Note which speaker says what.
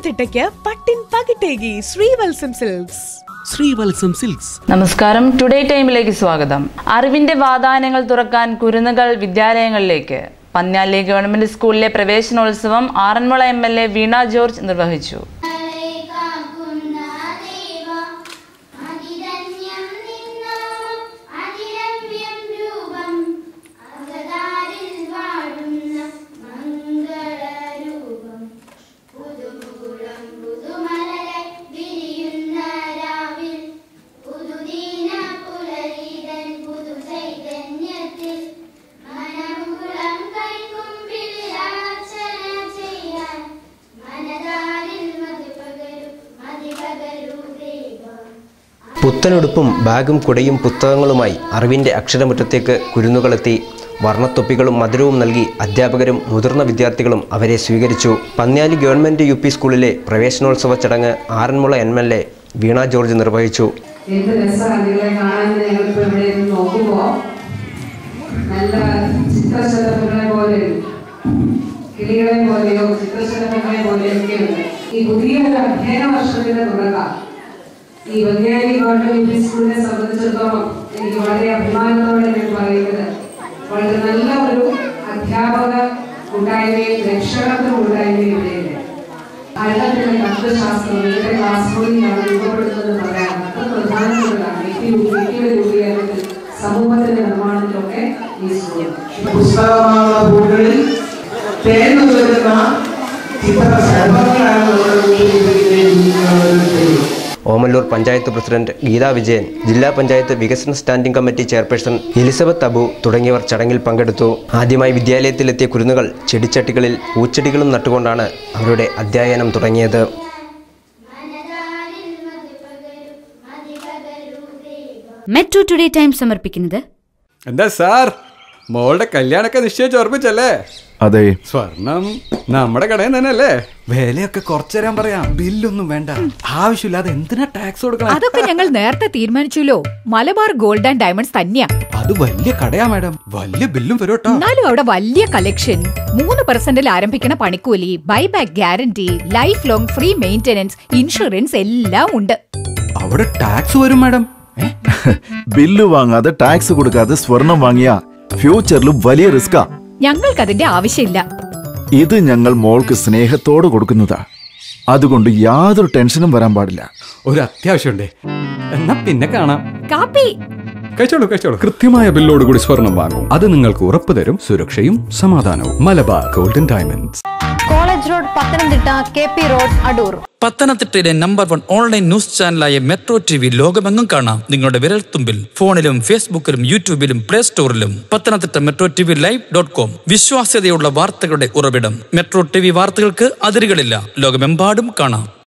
Speaker 1: പത്തനംതിട്ടയ്ക്ക് പട്ടിൻ പകിട്ടേകി Sreevatsam silks
Speaker 2: Sreevatsam silks
Speaker 3: നമസ്കാരം ടുഡേ ടൈമിലേക്ക് സ്വാഗതം അറിവിന്റെ വാതായനങ്ങൾ തുറക്കാൻ കുരുന്നുകൾ വിദ്യാലയങ്ങളിലേക്ക് പന്ന്യാലി ഗവൺമെന്റ് സ്കൂളിലെ പ്രവേശനോത്സവം Aranmula M L A Veena George നിർവഹിച്ചു
Speaker 4: കാക്കുന്ന ദൈവം അതിരന്യം നിന്നാമം അതിരമ്യം രൂപം അകതാരിൽ വാഴുന്ന മംഗളരൂപം പുതുപൂളം പുതുമലരെ വിരിയുന്ന രാവിൽ പുതുദീന പുലരീതൻ പുതു ചൈതന്യത്തിൽ മനമുകുളം കൈക്കുമ്പിൽ യാചന ചെയ്യാൻ മനതാരിൽ മതിപകരു മതിപകരു ദൈവം
Speaker 5: പുത്തനുടുപ്പും ബാഗും കുടയും പുസ്തകങ്ങളുമായി അറിവിൻ്റെ അക്ഷരമുറ്റത്തേക്ക് കുരുന്നുകളെത്തി വർണ്ണത്തൊപ്പികളും മധുരവും നൽകി അധ്യാപകരും മുതിർന്ന വിദ്യാർത്ഥികളും അവരെ സ്വീകരിച്ചു പന്ന്യാലി ഗവൺമെൻറ് യു പി സ്കൂളിലെ പ്രവേശനോത്സവ ചടങ്ങ് Aranmula M L A Veena George നിർവഹിച്ചു
Speaker 6: എന്ത് രസമാണ് നിങ്ങളെ കാണാൻ ഞങ്ങളിപ്പോൾ ഇവിടെ ഇരുന്ന് നോക്കുമ്പോൾ നല്ല ചിത്രശലഭങ്ങളെ പോലെ കിളികളെ പോലെയോ ചിത്രശലഭങ്ങളെ പോലെയൊക്കെ ഉണ്ട് ഈ പുതിയൊരു അധ്യയന വർഷത്തിന്റെ തുടക്കം ഈ ബംഗാളി ഗവൺമെന്റ് യു പി സ്കൂളിനെ സംബന്ധിച്ചിടത്തോളം എനിക്ക് വളരെ അഭിമാനത്തോടെ ഞാൻ പറയുന്നത് വളരെ നല്ല ഒരു അധ്യാപക കൂട്ടായ്മയും രക്ഷകത്വ കൂട്ടായ്മയും ഇവിടെയുണ്ട് ഭാരതത്തിലെ തത്വശാസ്ത്രം ഇവരുടെ ക്ലാസ് റൂമിലാണ് രൂപപ്പെടുന്നത് പറയാം അത്ര പ്രധാനപ്പെട്ടതാണ് വ്യക്തി വ്യക്തിയുടെ രൂപീകരണത്തിൽ സമൂഹത്തിന്റെ നിർമ്മാണത്തിലൊക്കെ ഈ സ്കൂൾ
Speaker 7: പുസ്തകമാകുന്ന പൂക്കളിൽ തേർന്നു വരുന്ന ചിത്രശലഭങ്ങളാണ് നമ്മുടെ മുന്നിൽ
Speaker 5: ഓമല്ലൂർ പഞ്ചായത്ത് പ്രസിഡന്റ് ഗീതാ വിജയൻ ജില്ലാ പഞ്ചായത്ത് വികസന standing committee chairperson Elizabeth Abu തുടങ്ങിയവർ ചടങ്ങിൽ പങ്കെടുത്തു ആദ്യമായി വിദ്യാലയത്തിലെത്തിയ കുരുന്നുകൾ ചെടിച്ചട്ടികളിൽ പൂച്ചെടികളും നട്ടുകൊണ്ടാണ് അവരുടെ അധ്യയനം തുടങ്ങിയത്
Speaker 4: മനതാരിൽ മതിപകരു മതിപകരു ദൈവം
Speaker 8: മെട്രോ ടുഡേ ടൈം സമർപ്പിക്കുന്നത്
Speaker 9: എന്താ സാർ മോളുടെ കല്യാണൊക്കെ നിശ്ചയിച്ച് ഉറപ്പിച്ചല്ലേ
Speaker 10: അതെ
Speaker 9: സ്വർണം നമ്മുടെ കടയിൽ തന്നെ അല്ലേ വിലയൊക്കെ കുറച്ചു തരാൻ പറയാം ബില്ലൊന്നും വേണ്ട ആവശ്യമില്ലാതെ എന്തിനാ ടാക്സ് കൊടുക്കണം
Speaker 11: അതൊക്കെ ഞങ്ങൾ നേരത്തെ തീരുമാനിച്ചുല്ലോ മലബാർ ഗോൾഡ് ആൻഡ് ഡയമണ്ട്സ് തന്നെയാ
Speaker 9: അത് വലിയ കടയാ മാഡം വലിയ ബില്ലും വരും കേട്ടോ
Speaker 11: എന്നാലും അവിടെ വലിയ കളക്ഷൻ മൂന്ന് പെർസെന്റിൽ ആരംഭിക്കുന്ന പണിക്കൂലി buyback guarantee lifelong free maintenance insurance എല്ലാം ഉണ്ട്
Speaker 9: അവിടെ ടാക്സ് വരും മാഡം
Speaker 10: ബില്ല് വാങ്ങാതെ ടാക്സ് കൊടുക്കാതെ സ്വർണം വാങ്ങിയ ഫ്യൂച്ചറിൽ വലിയ റിസ്കാ
Speaker 11: ഞങ്ങൾക്കതിന്റെ ആവശ്യമില്ല
Speaker 10: ഇത് ഞങ്ങൾ മോൾക്ക് സ്നേഹത്തോട് കൊടുക്കുന്നതാ അതുകൊണ്ട് യാതൊരു ടെൻഷനും വരാൻ പാടില്ല
Speaker 9: ഒരു അത്യാവശ്യമുണ്ടേ എന്നാ പിന്നെ കാണാം
Speaker 11: കാപ്പി
Speaker 9: കഴിച്ചോളൂ കഴിച്ചോളൂ കൃത്യമായ ബില്ലോട് കൂടി സ്വർണം വാങ്ങും അത് നിങ്ങൾക്ക് ഉറപ്പ് തരും സുരക്ഷയും സമാധാനവും Malabar golden diamonds
Speaker 8: college road Pathanamthitta K P road Adoor
Speaker 12: പത്തനംതിട്ടയിലെ നമ്പർ വൺ ഓൺലൈൻ ന്യൂസ് ചാനലായ മെട്രോ ടി വി ലോകമെങ്ങും കാണാം നിങ്ങളുടെ വിരൽത്തുമ്പിൽ ഫോണിലും ഫേസ്ബുക്കിലും യൂട്യൂബിലും പ്ലേ സ്റ്റോറിലും Pathanamthitta metro T V live dot com വിശ്വാസ്യതയുള്ള വാർത്തകളുടെ ഉറവിടം മെട്രോ ടി വി വാർത്തകൾക്ക് അതിരുകളില്ല ലോകമെമ്പാടും കാണാം